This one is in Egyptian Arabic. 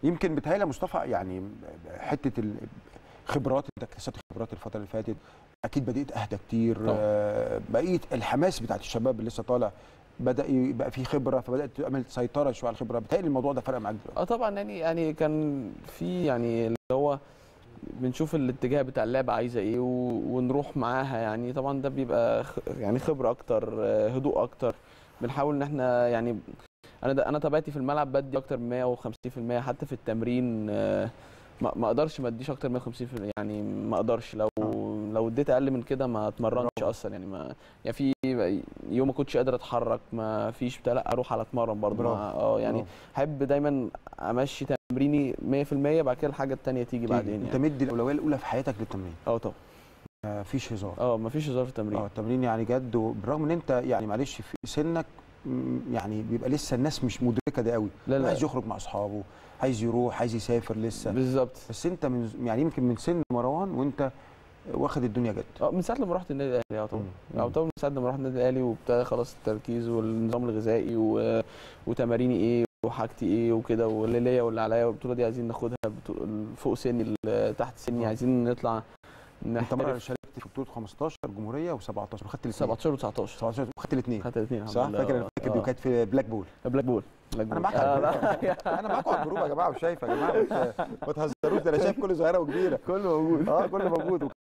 يمكن بتهيألي يا مصطفى يعني حته ال- خبرات انت اكتسبت خبرات الفتره اللي فاتت اكيد بدات اهدى كتير طبعا. آه، بقيت الحماس بتاعت الشباب اللي لسه طالع بدا يبقى في خبره فبدات تعمل سيطره شويه على الخبره بتهيألي الموضوع ده فرق معاك دلوقتي اه طبعا يعني يعني كان في يعني اللي هو بنشوف الاتجاه بتاع اللعبه عايزه ايه و- ونروح معاها يعني طبعا ده بيبقى خ- يعني خبره اكتر آه، هدوء اكتر بنحاول ان احنا يعني انا ده انا طبيعتي في الملعب بدي اكتر من 150% حتى في التمرين آه، ما ما اقدرش ما اديش اكتر من 150% يعني ما اقدرش لو لو اديت اقل من كده ما اتمرنش برافو. اصلا يعني ما يعني في يوم ما كنتش قادر اتحرك ما فيش بتاع لا اروح على اتمرن برضه برافو. ما- اه يعني برافو. احب دايما امشي تمريني 100% بعد كده الحاجه التانية تيجي بعدين انت يعني مدي الاولويه الاولى في حياتك للتمرين اه طبعا مفيش هزار اه مفيش هزار في اه التمرين التمرين يعني جد وبالرغم ان انت يعني معلش في سنك م، يعني بيبقى لسه الناس مش مدركه ده قوي لا لا عايز يخرج مع اصحابه عايز يروح عايز يسافر لسه بالظبط بس انت من يعني يمكن من سن مروان وانت واخد الدنيا جد اه من ساعه لما رحت النادي الاهلي اه طبعا مم. اه طبعا من ساعه لما رحت النادي الاهلي وابتدى خلاص التركيز والنظام الغذائي و... وتماريني ايه وحاجتي ايه وكده واللي ليا واللي عليا والبطوله دي عايزين ناخدها بطو- فوق سني ال- تحت سني اه. عايزين نطلع انت مره نحترف شاركت في بطوله 15 جمهوريه و17 وخدت الاثنين 17 و19 17 وخدت الاثنين خدت الاثنين صح فاكر فاكر دي كانت في بلاك بول بلاك بول بلاك انا بول. معاك آه، على لا. الجروب. انا معاكم على الجروب يا جماعه مش شايف يا جماعه ما ت- ما تهزروش ده انا شايف كل صغيره وكبيره كله موجود اه كله موجود